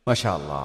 മഷാല്ലാ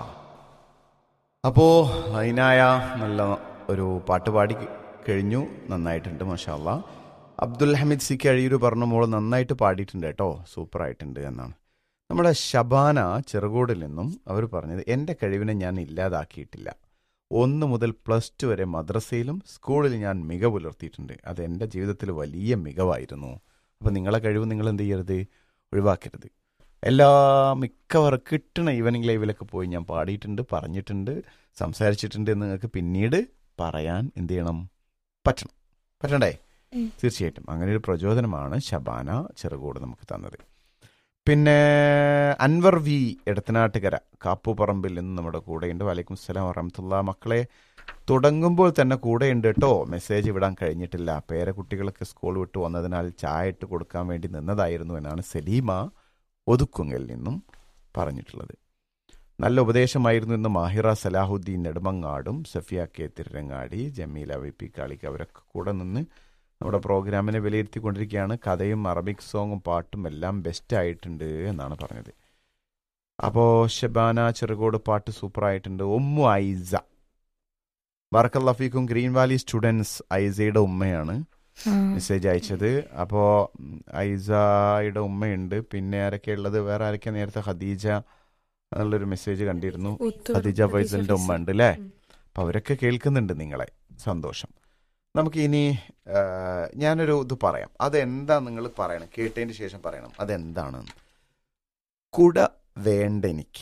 അപ്പോൾ അതിനായ നല്ല ഒരു പാട്ട് പാടി കഴിഞ്ഞു നന്നായിട്ടുണ്ട് മഷാല്ലാ അബ്ദുൽ ഹമീദ് സി കഴിയൂർ പറഞ്ഞ മോള് നന്നായിട്ട് പാടിയിട്ടുണ്ട് കേട്ടോ സൂപ്പറായിട്ടുണ്ട് എന്നാണ് നമ്മുടെ ഷബാന ചെറുകോടിൽ നിന്നും അവർ പറഞ്ഞത് എൻ്റെ കഴിവിനെ ഞാൻ ഇല്ലാതാക്കിയിട്ടില്ല ഒന്ന് മുതൽ പ്ലസ് ടു വരെ മദ്രസയിലും സ്കൂളിൽ ഞാൻ മികവ് പുലർത്തിയിട്ടുണ്ട് അത് എൻ്റെ ജീവിതത്തിൽ വലിയ മികവായിരുന്നു അപ്പം നിങ്ങളെ കഴിവ് നിങ്ങൾ എന്ത് ചെയ്യരുത് ഒഴിവാക്കരുത് എല്ലാ മിക്കവാറും കിട്ടണ ഈവനിങ് ലൈവിലൊക്കെ പോയി ഞാൻ പാടിയിട്ടുണ്ട് പറഞ്ഞിട്ടുണ്ട് സംസാരിച്ചിട്ടുണ്ട് എന്ന് നിങ്ങൾക്ക് പിന്നീട് പറയാൻ എന്ത് ചെയ്യണം പറ്റണം പറ്റണ്ടേ ഉം. തീർച്ചയായിട്ടും അങ്ങനെ ഒരു പ്രചോദനമാണ് ശബാന ചെറുകോട് നമുക്ക് തന്നത് പിന്നെ അൻവർ വി എടത്തനാട്ടുകര കാപ്പുപറമ്പിൽ നിന്ന് നമ്മുടെ കൂടെയുണ്ട് വലൈക്കും സ്സലാം വറഹമത്തുള്ള മക്കളെ തുടങ്ങുമ്പോൾ തന്നെ കൂടെയുണ്ട് കേട്ടോ മെസ്സേജ് വിടാൻ കഴിഞ്ഞിട്ടില്ല പേരക്കുട്ടികൾക്ക് സ്കൂൾ വിട്ട് വന്നതിനാൽ ചായ ഇട്ട് കൊടുക്കാൻ വേണ്ടി നിന്നതായിരുന്നു എന്നാണ് സലീമ ഒതുക്കുങ്ങൽ നിന്നും പറഞ്ഞിട്ടുള്ളത് നല്ല ഉപദേശമായിരുന്നു ഇന്ന് മാഹിറ സലാഹുദ്ദീൻ നെടുമങ്ങാടും Safiya K Tirurangadi Jameela V P കാളിക്ക് അവരൊക്കെ കൂടെ നിന്ന് നമ്മുടെ പ്രോഗ്രാമിനെ വിലയിരുത്തിക്കൊണ്ടിരിക്കുകയാണ് കഥയും അറബിക് സോങ്ങും പാട്ടും എല്ലാം ബെസ്റ്റ് ആയിട്ടുണ്ട് എന്നാണ് പറഞ്ഞത് അപ്പോൾ ഷബാന ചെറുകോട് പാട്ട് സൂപ്പറായിട്ടുണ്ട് ഉമ്മു ഐസ ബർക്കല്ലഫീക്കും ഗ്രീൻ വാലി സ്റ്റുഡൻസ് ഐസയുടെ ഉമ്മയാണ് ആ. മെസ്സേജ് അയച്ചത് അപ്പോൾ ഐസയുടെ ഉമ്മയുണ്ട് പിന്നെ ആരൊക്കെ ഉള്ളത് വേറെ ആരൊക്കെ നേരത്തെ ഖദീജ എന്നുള്ളൊരു മെസ്സേജ് കണ്ടിരുന്നു ഖദീജ ഫൈസലിന്റെ ഉമ്മ ഉണ്ട് അല്ലേ അപ്പൊ അവരൊക്കെ കേൾക്കുന്നുണ്ട് നിങ്ങളെ സന്തോഷം നമുക്ക് ഇനി ആ, ഞാനൊരു ഇത് പറയാം അതെന്താ നിങ്ങൾ പറയണം കേട്ടതിന് ശേഷം പറയണം അതെന്താണ് കുട വേണ്ട എനിക്ക്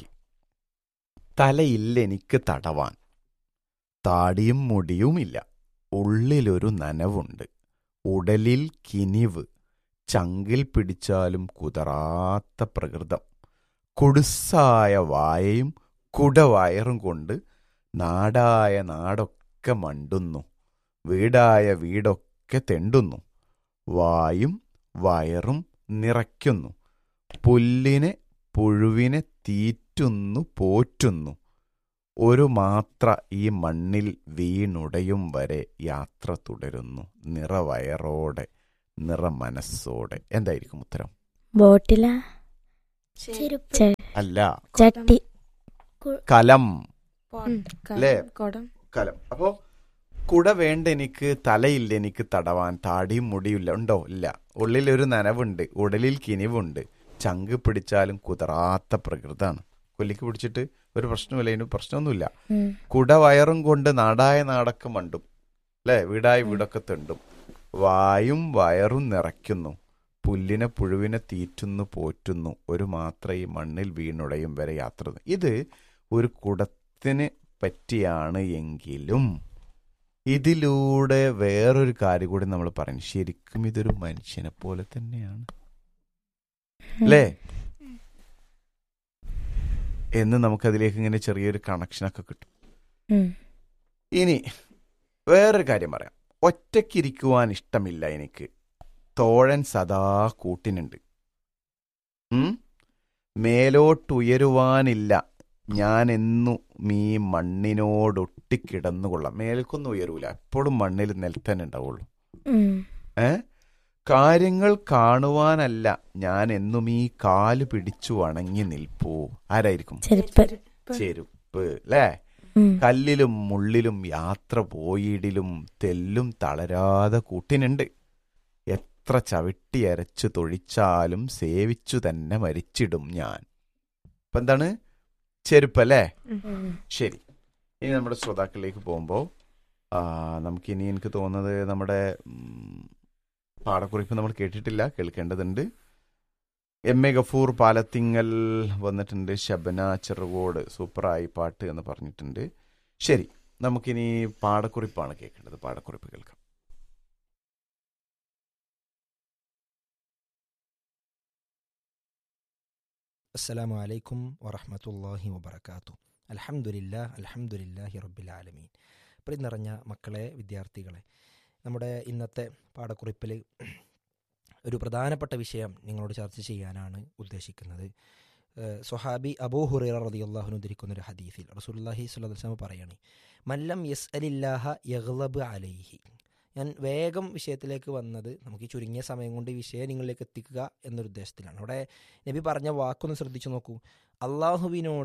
തലയില്ല എനിക്ക് തടവാൻ താടിയും മുടിയുമില്ല ഉള്ളിലൊരു നനവുണ്ട് ഉടലിൽ കിനിവ് ചങ്കിൽ പിടിച്ചാലും കുതറാത്ത പ്രകൃതം കുടുസായ വായയും കുടവയറും കൊണ്ട് നാടായ നാടൊക്കെ മണ്ടുന്നു വീടായ വീടൊക്കെ തെണ്ടുന്നു വായും വയറും നിറയ്ക്കുന്നു പുല്ലിനെ പുഴുവിനെ തീറ്റുന്നു പോറ്റുന്നു ഒരു മാത്ര ഈ മണ്ണിൽ വീണുടയും വരെ യാത്ര തുടരുന്നു നിറവയറോടെ നിറമനസ്സോടെ എന്തായിരിക്കും ഉത്തരം ബോട്ടില ചെരുപ്പ് ചെ- അല്ല ചട്ടി കലം ഉം, അല്ലേ? കുടം കലം അപ്പോ കുട വേണ്ട എനിക്ക് തലയില്ല എനിക്ക് തടവാൻ താടിയും മുടിയില്ല ഉണ്ടോ ഇല്ല ഉള്ളിലൊരു നനവുണ്ട് ഉടലിൽ കിനിവുണ്ട് ചങ്ക് പിടിച്ചാലും കുതറാത്ത പ്രകൃതാണ് കൊല്ലിക്ക് പിടിച്ചിട്ട് ഒരു പ്രശ്നമില്ല അതിന് പ്രശ്നമൊന്നുമില്ല ഉം. കുട വയറും കൊണ്ട് നാടായ നാടൊക്കെ മണ്ടും അല്ലേ വീടായ വീടൊക്കെ തെണ്ടും വായും വയറും നിറയ്ക്കുന്നു പുല്ലിനെ പുഴുവിനെ തീറ്റുന്നു പോറ്റുന്നു ഒരു മാത്ര ഈ മണ്ണിൽ വീണുടയും വരെ യാത്ര ചെയ്യുന്നു. ഇത് ഒരു കുടത്തിന് പറ്റിയാണ് എങ്കിലും ഇതിലൂടെ വേറൊരു കാര്യം കൂടി നമ്മൾ പറയും ശരിക്കും ഇതൊരു മനുഷ്യനെ പോലെ തന്നെയാണ് അല്ലേ എന്ന് നമുക്കതിലേക്ക് ഇങ്ങനെ ചെറിയൊരു കണക്ഷനൊക്കെ കിട്ടും ഉം. ഇനി വേറൊരു കാര്യം പറയാം ഒറ്റയ്ക്കിരിക്കുവാൻ ഇഷ്ടമില്ല എനിക്ക് തോഴൻ സദാ കൂട്ടിനുണ്ട് ഉം? മേലോട്ടുയരുവാനില്ല ഞാൻ എന്നു മീ മണ്ണിനോടൊട്ടിക്കിടന്നുകൊള്ളാം മേൽക്കൊന്നും ഉയരൂല എപ്പോഴും മണ്ണിൽ നിലത്തന്നെ ഉണ്ടാവുള്ളൂ ഉം. ഏ കാര്യങ്ങൾ കാണുവാനല്ല ഞാൻ എന്നും ഈ കാല് പിടിച്ചു വണങ്ങി നിൽപ്പൂ ആരായിരിക്കും ചെരുപ്പ് ചെരുപ്പ് അല്ലേ ഉം. കല്ലിലും മുള്ളിലും യാത്ര പോയിടിലും തെല്ലും തളരാതെ കൂട്ടിനുണ്ട് എത്ര ചവിട്ടി അരച്ചു തൊഴിച്ചാലും സേവിച്ചു തന്നെ മരിച്ചിടും ഞാൻ അപ്പൊ എന്താണ് ചെരുപ്പ് അല്ലേ ഉം. ശരി ഇനി നമ്മുടെ ശ്രോതാക്കളിലേക്ക് പോകുമ്പോൾ നമുക്കിനി എനിക്ക് തോന്നുന്നത് നമ്മുടെ ഉം, പാടക്കുറിപ്പ് നമ്മൾ കേട്ടിട്ടില്ല കേൾക്കേണ്ടതുണ്ട് എം എ ഗഫൂർ പാലത്തിങ്ങൽ വന്നിട്ടുണ്ട് ശബന ചെറുകോട് സൂപ്പറായി പാട്ട് എന്ന് പറഞ്ഞിട്ടുണ്ട് ശരി നമുക്കിനി പാടക്കുറിപ്പാണ് കേൾക്കേണ്ടത് പാടക്കുറിപ്പ് കേൾക്കാം السلام عليكم ورحمة الله وبركاته الحمد لله الحمد لله رب العالمين പ്രിയ നിറഞ്ഞ മക്കളെ വിദ്യാർത്ഥികളെ നമ്മുടെ ഇന്നത്തെ പാഠക്കുറിപ്പിൽ ഒരു പ്രധാനപ്പെട്ട വിഷയം നിങ്ങളോട് ചർച്ച ചെയ്യാനാണ് ഉദ്ദേശിക്കുന്നത് ഏഹ് സ്വഹാബി അബൂ ഹുറൈറ റളിയല്ലാഹു ഉദ്ധരിക്കുന്ന ഒരു ഹദീസിൽ റസൂലുള്ളാഹി സ്വല്ലല്ലാഹു അലൈഹി വസല്ലം പറയാണ് മല്ലം യസ് അലില്ലാഹ യഗ്ലബ് അലൈഹി ഞാൻ വേഗം വിഷയത്തിലേക്ക് വന്നത് നമുക്ക് ഈ ചുരുങ്ങിയ സമയം കൊണ്ട് ഈ വിഷയം നിങ്ങളിലേക്ക് എത്തിക്കുക എന്നൊരു ഉദ്ദേശത്തിലാണ് അവിടെ നബി പറഞ്ഞ വാക്കൊന്ന് ശ്രദ്ധിച്ചു നോക്കൂ അള്ളാഹുവിനോട്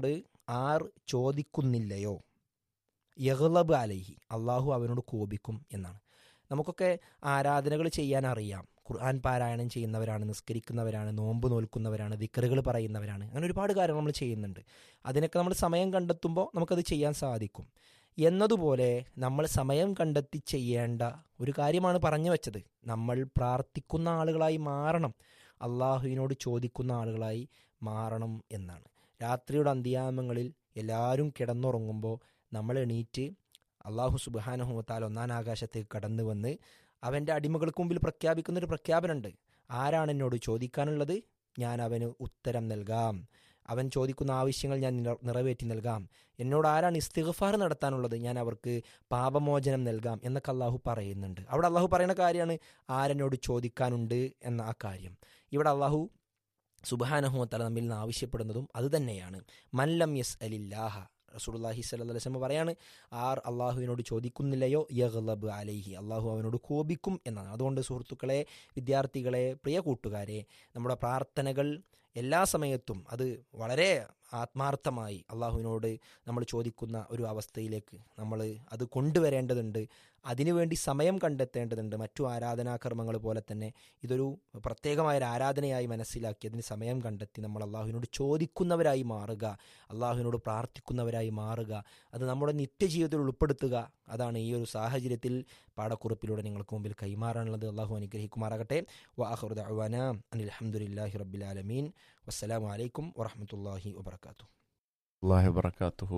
ആർ ചോദിക്കുന്നില്ലയോ യഹ്ലബ് അലൈഹി അള്ളാഹു അവനോട് കോപിക്കും എന്നാണ് നമുക്കൊക്കെ ആരാധനകൾ ചെയ്യാൻ അറിയാം ഖുർആൻ പാരായണം ചെയ്യുന്നവരാണ് നിസ്കരിക്കുന്നവരാണ് നോമ്പ് നോൽക്കുന്നവരാണ് ദിക്കറുകൾ പറയുന്നവരാണ് അങ്ങനെ ഒരുപാട് കാര്യങ്ങൾ നമ്മൾ ചെയ്യുന്നുണ്ട് അതിനൊക്കെ നമ്മൾ സമയം കണ്ടെത്തുമ്പോൾ നമുക്കത് ചെയ്യാൻ സാധിക്കും എന്നതുപോലെ നമ്മൾ സമയം കണ്ടെത്തി ചെയ്യേണ്ട ഒരു കാര്യമാണ് പറഞ്ഞു വെച്ചത് നമ്മൾ പ്രാർത്ഥിക്കുന്ന ആളുകളായി മാറണം അള്ളാഹുവിനോട് ചോദിക്കുന്ന ആളുകളായി മാറണം എന്നാണ് രാത്രിയുടെ അന്ത്യാമങ്ങളിൽ എല്ലാവരും കിടന്നുറങ്ങുമ്പോൾ നമ്മൾ എണീറ്റ് അള്ളാഹു സുബാനഹുമത്താൽ ഒന്നാം ആകാശത്തേക്ക് കടന്നു വന്ന് അവൻ്റെ അടിമകൾക്ക് മുമ്പിൽ പ്രഖ്യാപിക്കുന്നൊരു പ്രഖ്യാപനമുണ്ട് ആരാണ് എന്നോട് ചോദിക്കാനുള്ളത് ഞാൻ അവന് ഉത്തരം നൽകാം അവൻ ചോദിക്കുന്ന ആവശ്യങ്ങൾ ഞാൻ നിറ- നിറവേറ്റി നൽകാം എന്നോട് ആരാണ് ഇസ്തിഗ്ഫാർ നടത്താനുള്ളത് ഞാൻ അവർക്ക് പാപമോചനം നൽകാം എന്നൊക്കെ അള്ളാഹു പറയുന്നുണ്ട് അവിടെ അള്ളാഹു പറയുന്ന കാര്യമാണ് ആരെന്നോട് ചോദിക്കാനുണ്ട് എന്ന ആ കാര്യം ഇവിടെ അള്ളാഹു സുബാനഹുമത്തല നമ്മിൽ നിന്ന് ആവശ്യപ്പെടുന്നതും അതുതന്നെയാണ് മല്ലം യസ് അലില്ലാഹ റസൂലുള്ളാഹി സ്വല്ലല്ലാഹി അലൈഹി വസല്ലം പറയാണ് ആർ അള്ളാഹുവിനോട് ചോദിക്കുന്നില്ലയോ യഗ്ലബ് അലൈഹി അള്ളാഹു അവനോട് കോപിക്കും എന്നാണ് അതുകൊണ്ട് സുഹൃത്തുക്കളെ വിദ്യാർത്ഥികളെ പ്രിയ കൂട്ടുകാരെ നമ്മുടെ പ്രാർത്ഥനകൾ എല്ലാ സമയത്തും അത് വളരെ ആത്മാർത്ഥമായി അള്ളാഹുവിനോട് നമ്മൾ ചോദിക്കുന്ന ഒരു അവസ്ഥയിലേക്ക് നമ്മൾ അത് കൊണ്ടുവരേണ്ടതുണ്ട് അതിനുവേണ്ടി സമയം കണ്ടെത്തേണ്ടതുണ്ട് മറ്റു ആരാധനാകർമ്മങ്ങൾ പോലെ തന്നെ ഇതൊരു പ്രത്യേകമായ ഒരു ആരാധനയായി മനസ്സിലാക്കി അതിന് സമയം കണ്ടെത്തി നമ്മൾ അള്ളാഹുവിനോട് ചോദിക്കുന്നവരായി മാറുക അള്ളാഹുവിനോട് പ്രാർത്ഥിക്കുന്നവരായി മാറുക അത് നമ്മുടെ നിത്യജീവിതത്തിൽ ഉൾപ്പെടുത്തുക അതാണ് ഈ ഒരു സാഹചര്യത്തിൽ പാഠക്കുറിപ്പിലൂടെ നിങ്ങൾക്ക് മുമ്പിൽ കൈമാറാനുള്ളത് അള്ളാഹു അനുഗ്രഹിക്കുമാറാകട്ടെ വാഹുദ അവാന അനിൽ അഹമ്മദില്ലാഹി റബ്ബിലാലമീൻ വസ്സലാമു അലൈക്കും വറഹമത്തല്ലാഹി വബർക്കാത്തു അള്ളാഹി വബർക്കാത്തുഹു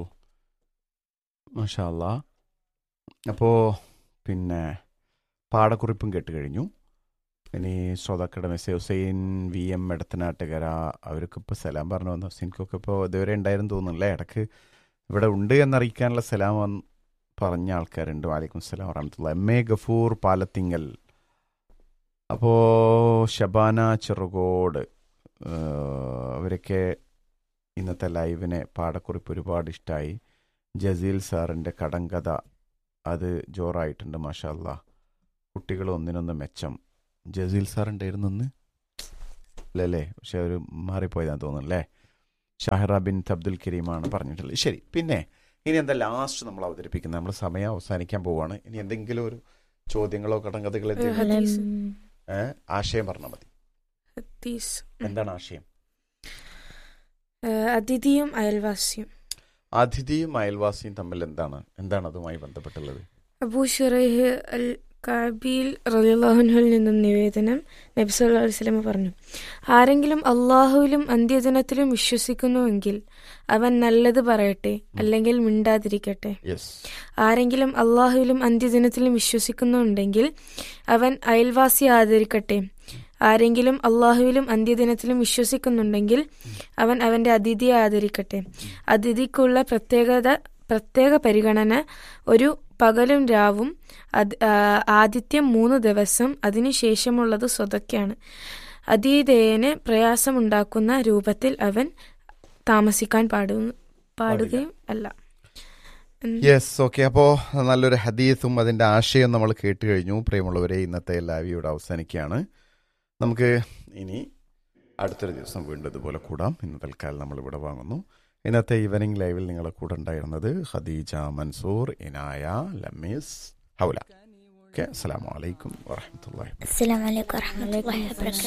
മാഷാ അല്ലാ അപ്പോൾ പിന്നെ പാടക്കുറിപ്പും കേട്ട് കഴിഞ്ഞു ഇനി ശ്രോതാക്കളുടെ message Hussain V M Edathanattukara അവർക്ക് ഇപ്പോൾ സലാം പറഞ്ഞു വന്നു ഹുസൈൻക്കൊക്കെ ഇപ്പോൾ ഇതുവരെ ഉണ്ടായിരുന്നു തോന്നുന്നില്ലേ ഇടക്ക് ഇവിടെ ഉണ്ട് എന്നറിയിക്കാനുള്ള സലാം വന്ന് പറഞ്ഞ ആൾക്കാരുണ്ട് വാലിക്കും സലാം വറഹമത്തുള്ള എം എ ഗഫൂർ പാലത്തിങ്ങൽ അപ്പോൾ ഷബാന ചെറുകോട് ഏഹ്, അവരൊക്കെ ഇന്നത്തെ ലൈവിനെ പാടക്കുറിപ്പ് ഒരുപാട് ഇഷ്ടമായി ജസീൽ സാറിൻ്റെ കടങ്കഥ അത് ജോറായിട്ടുണ്ട് മാഷല്ല കുട്ടികൾ ഒന്നിനൊന്ന് മെച്ചം ജസീൽ സാർ ഉണ്ടായിരുന്നു ഒന്ന് അല്ലല്ലേ പക്ഷെ അവർ മാറിപ്പോയതാന്ന് തോന്നുന്നു അല്ലേ ഷാഹിറ ബിൻ അബ്ദുൽ കരീമാണ് പറഞ്ഞിട്ടുള്ളത് ശരി പിന്നെ ഇനി എന്താ ലാസ്റ്റ് നമ്മൾ അവതരിപ്പിക്കുന്നത് നമ്മൾ സമയം അവസാനിക്കാൻ പോവാണ് ഇനി എന്തെങ്കിലും ഒരു ചോദ്യങ്ങളോ കടങ്കഥകളോ എന്തെങ്കിലും ഹദീസ്. ഏ? ആശയം പറഞ്ഞാൽ മതി ഹദീസ്. എന്താണ് ആശയം ഏഹ് അതിഥിയും അയൽവാസിയും അതിഥിയും അയൽവാസിയും തമ്മിൽ എന്താണ് എന്താണ് അതുമായി ബന്ധപ്പെട്ടുള്ളത് അബൂ ഷുറൈഹ് അൽ കാബിൽ റലിള്ളാഹുനിൽ നിന്നും നിവേദനം നബി സല്ലല്ലാഹു അലൈഹി വസല്ലം പറഞ്ഞു ആരെങ്കിലും അള്ളാഹുവിലും അന്ത്യദിനത്തിലും വിശ്വസിക്കുന്നുവെങ്കിൽ അവൻ നല്ലത് പറയട്ടെ അല്ലെങ്കിൽ മിണ്ടാതിരിക്കട്ടെ യെസ് ആരെങ്കിലും അള്ളാഹുവിലും അന്ത്യദിനത്തിലും വിശ്വസിക്കുന്നുണ്ടെങ്കിൽ അവൻ അയൽവാസി ആദരിക്കട്ടെ ആരെങ്കിലും അള്ളാഹുവിലും അന്ത്യദിനത്തിലും വിശ്വസിക്കുന്നുണ്ടെങ്കിൽ അവൻ അവന്റെ അതിഥിയെ ആദരിക്കട്ടെ അതിഥിക്കുള്ള പ്രത്യേകത പ്രത്യേക പരിഗണന ഒരു പകലും രാവും അത്- ആ, ആദിത്യം മൂന്ന് ദിവസം അതിനുശേഷമുള്ളത് സ്വതക്കാണ് അതീതേയന് പ്രയാസമുണ്ടാക്കുന്ന രൂപത്തിൽ അവൻ താമസിക്കാൻ പാടു പാടുകയും അല്ല ഉം. യെസ് ഓക്കെ അപ്പോൾ നല്ലൊരു ഹദീസും അതിൻ്റെ ആശയം നമ്മൾ കേട്ട് കഴിഞ്ഞു പ്രിയമുള്ളവരെ ഇന്നത്തെ ലൈവ് ഇവിടെ അവസാനിക്കുകയാണ് നമുക്ക് ഇനി അടുത്തൊരു ദിവസം വീണ്ടും ഇതുപോലെ കൂടാം ഇന്ന് തൽക്കാലം നമ്മളിവിടെ വാങ്ങുന്നു ഇന്നത്തെ ഈവനിങ് ലൈവിൽ നിങ്ങളെ കൂടെ ഉണ്ടായിരുന്നത് ഖദീജ മൻസൂർ ഇനായ ലമീസ് ഹൗല ഓക്കെ അസ്സാം വലൈക്കും വാഹമത്തല്ലാ അസ്സലാമലൈക്കും വറഹ്മത്തുള്ളാഹി വബറകാതുഹു